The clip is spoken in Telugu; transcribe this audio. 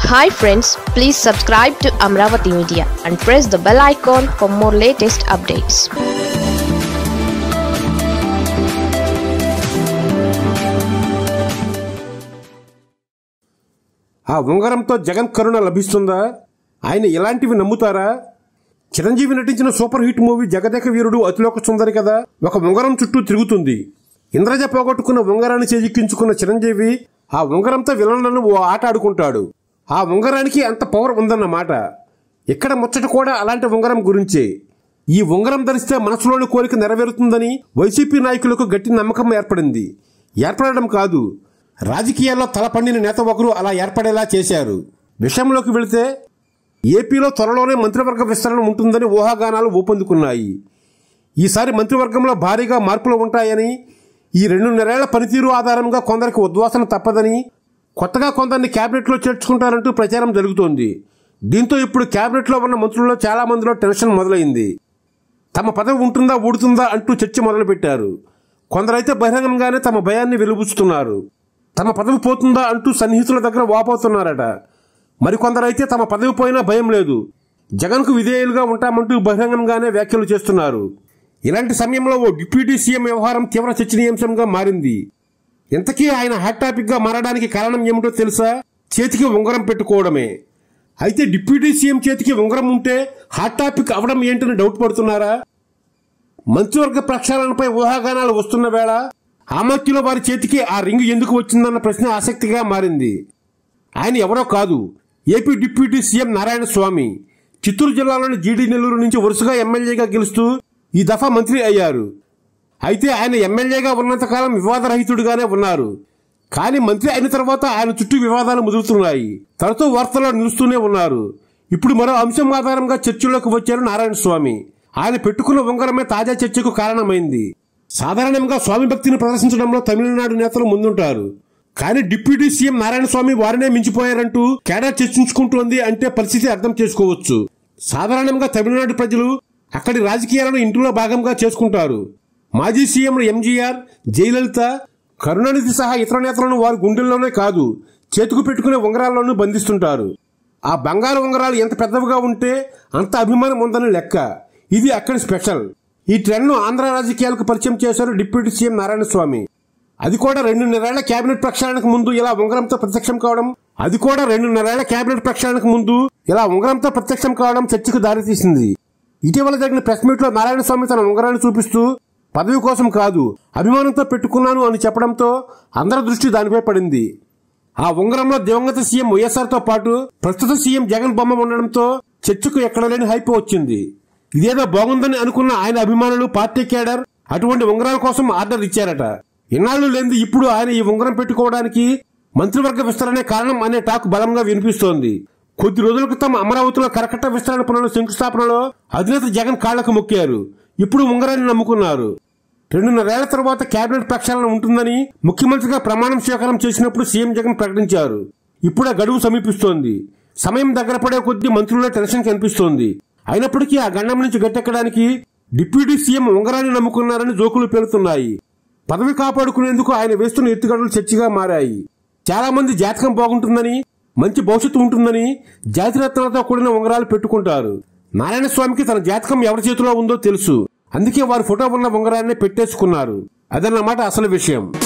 hi friends please subscribe to Amaravati media and press the bell icon for more latest updates ఆ ఉంగరంతో జగన్ కరుణ లభిస్తుందా ఆయన ఇలాంటివి నమ్ముతారా చిరంజీవి నటించిన super hit movie Jagadeka Veerudu Athiloka Sundari కదా ఒక ఉంగరం చుట్టూ తిరుగుతుంది ఇంద్రజ పోగొట్టుకున్న ఉంగరాన్ని చేజిక్కించుకున్న చిరంజీవి ఆ ఉంగరంతో విలన్లను ఓ ఆట ఆడుకుంటాడు ఆ ఉంగరానికి అంత పవర్ ఉందన్నమాట ఇక్కడ ముచ్చట కూడా అలాంటి ఉంగరం గురించే ఈ ఉంగరం ధరిస్తే మనసులోని కోరిక నెరవేరుతుందని వైసీపీ నాయకులకు గట్టి నమ్మకం ఏర్పడింది ఏర్పడడం కాదు రాజకీయాల్లో తలపండిన నేత ఒకరు అలా ఏర్పడేలా చేశారు విషయంలోకి వెళితే ఏపీలో త్వరలోనే మంత్రివర్గ విస్తరణ ఉంటుందని ఊహాగానాలు ఊపందుకున్నాయి ఈసారి మంత్రివర్గంలో భారీగా మార్పులు ఉంటాయని ఈ రెండున్నరేళ్ల పనితీరు ఆధారంగా కొందరికి ఉద్వాసన తప్పదని కొత్తగా కొందరిని క్యాబినెట్లో చేర్చుకుంటారంటూ ప్రచారం జరుగుతోంది దీంతో ఇప్పుడు క్యాబినెట్లో ఉన్న మంత్రుల్లో చాలా మందిలో టెన్షన్ మొదలైంది తమ పదవి ఉంటుందా ఊడుతుందా అంటూ చర్చ మొదలుపెట్టారు కొందరైతే బహిరంగంగానే తమ భయాన్ని వెలుబుచ్చుతున్నారు తమ పదవి పోతుందా అంటూ సన్నిహితుల దగ్గర వాపోతున్నారట మరికొందరైతే తమ పదవి పోయినా భయం లేదు జగన్కు విధేయులుగా ఉంటామంటూ బహిరంగంగానే వ్యాఖ్యలు చేస్తున్నారు ఇలాంటి సమయంలో ఓ డిప్యూటీ సీఎం వ్యవహారం తీవ్ర చర్చనీయాంశంగా మారింది ఇంతకీ ఆయన హాట్ టాపిక్ గా మారడానికి కారణం ఏమిటో తెలుసా చేతికి ఉంగరం పెట్టుకోవడమే అయితే డిప్యూటీ సీఎం చేతికి ఉంగరం ఉంటే హాట్ టాపిక్ అవడం ఏంటని డౌట్ పడుతున్నారా మంత్రివర్గ ప్రక్షాళనపై ఊహాగానాలు వస్తున్న వేళ ఆమక్కిలో వారి చేతికి ఆ రింగు ఎందుకు వచ్చిందన్న ప్రశ్న ఆసక్తిగా మారింది ఆయన ఎవరో కాదు AP deputy CM Narayana Swamy Chittoor జిల్లాలోని జీడీ నెల్లూరు నుంచి వరుసగా ఎమ్మెల్యేగా గెలుస్తూ ఈ దఫా మంత్రి అయ్యారు అయితే ఆయన ఎమ్మెల్యేగా ఉన్నంతకాలం వివాదరహితుడిగానే ఉన్నారు కానీ మంత్రి అయిన తర్వాత ఆయన చుట్టూ వివాదాలు ముదురుతున్నాయి తరచూ వార్తల్లో నిలుస్తూనే ఉన్నారు ఇప్పుడు మరో అంశం ఆధారంగా చర్చల్లోకి వచ్చారు నారాయణ స్వామి ఆయన పెట్టుకున్న ఉంగరమే తాజా చర్చకు కారణమైంది సాధారణంగా స్వామి భక్తిని ప్రదర్శించడంలో తమిళనాడు నేతలు ముందుంటారు కానీ డిప్యూటీ సీఎం నారాయణ స్వామి వారినే మించిపోయారంటూ కేడర్ చర్చించుకుంటోంది అంటే పరిస్థితి అర్థం చేసుకోవచ్చు సాధారణంగా తమిళనాడు ప్రజలు అక్కడి రాజకీయాలను ఇంటిలో భాగంగా చేసుకుంటారు మాజీ సీఎంలు ఎంజీఆర్ జయలలిత కరుణానిధి సహా ఇతర నేతలను వారి గుండెల్లోనే కాదు చేతుకు పెట్టుకునే ఉంగరాల్లోనూ బంధిస్తుంటారు ఆ బంగారు ఉంగరాలు ఎంత పెద్దవిగా ఉంటే అంత అభిమానం ఉందని లెక్క ఇది అక్కడి స్పెషల్ ఈ ట్రెండ్ను ఆంధ్ర రాజకీయాలకు పరిచయం చేశారు డిప్యూటీ సీఎం నారాయణ స్వామి అది కూడా రెండున్నరేళ్ల కేబినెట్ ప్రక్షాళనకు ముందు ఇలా ఉంగరంతో ప్రత్యక్షం కావడం అది కూడా రెండున్నరేళ్ల కేబినెట్ ప్రక్షాళనకు ముందు ఇలా ఉంగరంతో ప్రత్యక్షం కావడం చర్చకు దారితీసింది ఇటీవల జరిగిన ప్రెస్ మీట్ లో నారాయణ స్వామి తన ఉంగరాన్ని చూపిస్తూ పదవి కోసం కాదు అభిమానంతో పెట్టుకున్నాను అని చెప్పడంతో అందరి దృష్టి దానిపై పడింది ఆ ఉంగరంలో దివంగత సీఎం వైఎస్ఆర్ తో పాటు ప్రస్తుత సీఎం జగన్ బొమ్మ ఉండడంతో చర్చకు ఎక్కడ లేని హైప్ వచ్చింది ఇదేదో బాగుందని అనుకున్న ఆయన అభిమానులు పార్టీ కేడర్ అటువంటి ఉంగరాల కోసం ఆర్డర్ ఇచ్చారట ఇన్నాళ్లు లేనిది ఇప్పుడు ఆయన ఈ ఉంగరం పెట్టుకోవడానికి మంత్రివర్గ విస్తరణే కారణం అనే టాక్ బలంగా వినిపిస్తోంది కొద్ది రోజుల క్రితం అమరావతిలో కరకట్ట విస్తరణ పనుల శంకుస్థాపనలో అధినేత జగన్ కాళ్లకు మొక్కారు ఇప్పుడు ఉంగరాన్ని నమ్ముకున్నారు రెండున్నరేళ్ల తర్వాత కేబినెట్ ప్రక్షాళన ఉంటుందని ముఖ్యమంత్రిగా ప్రమాణం స్వీకారం చేసినప్పుడు సీఎం జగన్ ప్రకటించారు ఇప్పుడు ఆ గడువు సమీపిస్తోంది సమయం దగ్గర పడే కొద్దీ మంత్రుల్లో టెన్షన్ కనిపిస్తోంది అయినప్పటికీ ఆ గండం నుంచి గట్టెక్కడానికి డిప్యూటీ సీఎం ఉంగరాన్ని నమ్ముకున్నారని జోకులు పేరుతున్నాయి పదవి కాపాడుకునేందుకు ఆయన వేస్తున్న ఎత్తుగడలు చర్చగా మారాయి చాలా మంది జాతకం బాగుంటుందని మంచి భవిష్యత్తు ఉంటుందని జాతిరత్నాలతో కూడిన ఉంగరాలు పెట్టుకుంటారు నారాయణ స్వామికి తన జాతకం ఎవరి చేతిలో ఉందో తెలుసు అందుకే వారి ఫోటో ఉన్న ఉంగరాన్ని పెట్టేసుకున్నారు అదన్నమాట అసలు విషయం